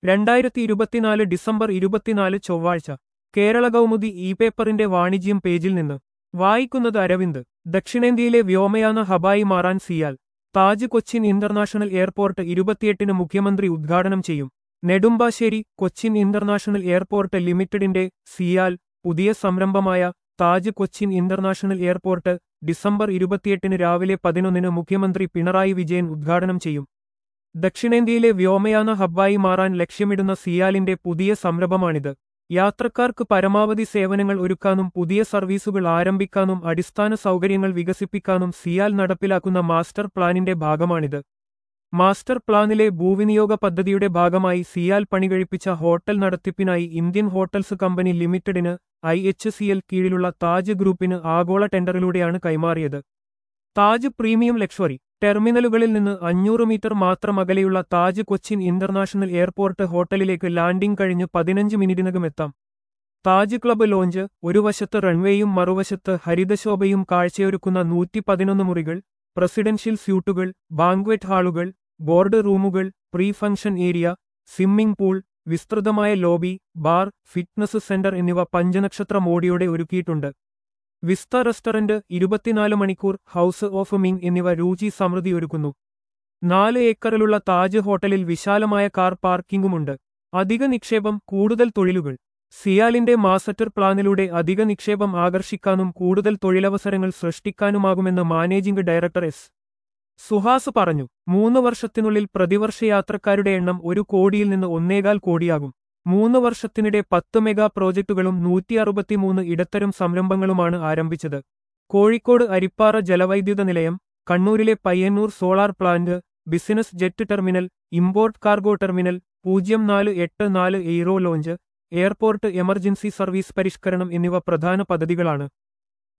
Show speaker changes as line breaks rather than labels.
രണ്ടായിരത്തി ഇരുപത്തിനാല് ഡിസംബർ ഇരുപത്തിനാല് ചൊവ്വാഴ്ച കേരള കൗമുദി ഇ പേപ്പറിന്റെ വാണിജ്യം പേജിൽ നിന്ന് വായിക്കുന്നത് അരവിന്ദ് ദക്ഷിണേന്ത്യയിലെ വ്യോമയാന ഹബായി മാറാൻ സിയാൽ താജ് കൊച്ചിൻ ഇന്റർനാഷണൽ എയർപോർട്ട് ഇരുപത്തിയെട്ടിന് മുഖ്യമന്ത്രി ഉദ്ഘാടനം ചെയ്യും നെടുമ്പാശ്ശേരി കൊച്ചിൻ ഇന്റർനാഷണൽ എയർപോർട്ട് ലിമിറ്റഡിന്റെ സിയാൽ പുതിയ സംരംഭമായ Taj Cochin international airport December ഇരുപത്തിയെട്ടിന് രാവിലെ പതിനൊന്നിന് മുഖ്യമന്ത്രി പിണറായി വിജയൻ ഉദ്ഘാടനം ചെയ്യും ദക്ഷിണേന്ത്യയിലെ വ്യോമയാന ഹബ്ബായി മാറാൻ ലക്ഷ്യമിടുന്ന സിയാലിന്റെ പുതിയ സംരംഭമാണിത് യാത്രക്കാർക്ക് പരമാവധി സേവനങ്ങൾ ഒരുക്കാനും പുതിയ സർവീസുകൾ ആരംഭിക്കാനും അടിസ്ഥാന സൗകര്യങ്ങൾ വികസിപ്പിക്കാനും സിയാൽ നടപ്പിലാക്കുന്ന മാസ്റ്റർ പ്ലാനിന്റെ ഭാഗമാണിത് മാസ്റ്റർ പ്ലാനിലെ ഭൂവിനിയോഗ പദ്ധതിയുടെ ഭാഗമായി സിയാൽ പണികഴിപ്പിച്ച ഹോട്ടൽ നടത്തിപ്പിനായി ഇന്ത്യൻ ഹോട്ടൽസ് കമ്പനി ലിമിറ്റഡിന് ഐ എച്ച് സി എൽ കീഴിലുള്ള താജ് ഗ്രൂപ്പിന് ആഗോള ടെൻഡറിലൂടെയാണ് കൈമാറിയത് താജ് പ്രീമിയം ലക്ഷറി ടെർമിനലുകളിൽ നിന്ന് അഞ്ഞൂറ് മീറ്റർ മാത്രം അകലെയുള്ള താജ് കൊച്ചിൻ ഇന്റർനാഷണൽ എയർപോർട്ട് ഹോട്ടലിലേക്ക് ലാൻഡിംഗ് കഴിഞ്ഞ് പതിനഞ്ച് മിനിറ്റിനകം എത്താം താജ് ക്ലബ്ബ് ലോഞ്ച് ഒരു വശത്ത് റൺവേയും മറുവശത്ത് ഹരിതശോഭയും കാഴ്ചയൊരുക്കുന്ന നൂറ്റി പതിനൊന്ന് മുറികൾ പ്രസിഡൻഷ്യൽ സ്യൂട്ടുകൾ ബാങ്ക്വറ്റ് ഹാളുകൾ ബോർഡ് റൂമുകൾ pre function area swimming pool വിസ്തൃതമായ ലോബി ബാർ ഫിറ്റ്നസ് സെന്റർ എന്നിവ പഞ്ചനക്ഷത്ര മോഡിയോടെ ഒരുക്കിയിട്ടുണ്ട് വിസ്ത റെസ്റ്റോറന്റ് ഇരുപത്തിനാല് മണിക്കൂർ ഹൗസ് ഓഫ് മിങ് എന്നിവ രുചി സമൃദ്ധി ഒരുക്കുന്നു നാല് ഏക്കറിലുള്ള താജ് ഹോട്ടലിൽ വിശാലമായ കാർ പാർക്കിംഗുമുണ്ട് അധിക നിക്ഷേപം കൂടുതൽ തൊഴിലുകൾ സിയാലിന്റെ മാസറ്റർ പ്ലാനിലൂടെ അധിക നിക്ഷേപം ആകർഷിക്കാനും കൂടുതൽ തൊഴിലവസരങ്ങൾ സൃഷ്ടിക്കാനുമാകുമെന്ന് മാനേജിംഗ് ഡയറക്ടർ എസ് സുഹാസ് പറഞ്ഞു മൂന്ന് വർഷത്തിനുള്ളിൽ പ്രതിവർഷ യാത്രക്കാരുടെ എണ്ണം ഒരു കോടിയിൽ നിന്ന് ഒന്നേകാൽ കോടിയാകും മൂന്ന് വർഷത്തിനിടെ പത്ത് മെഗാ പ്രോജക്ടുകളും നൂറ്റി അറുപത്തിമൂന്ന് ഇടത്തരം സംരംഭങ്ങളുമാണ് ആരംഭിച്ചത് കോഴിക്കോട് അരിപ്പാറ ജലവൈദ്യുത നിലയം കണ്ണൂരിലെ Payyanur solar plant business jet terminal import cargo terminal പൂജ്യം നാല് എട്ട് നാല് aero lounge airport emergency service പരിഷ്കരണം എന്നിവ പ്രധാന പദ്ധതികളാണ്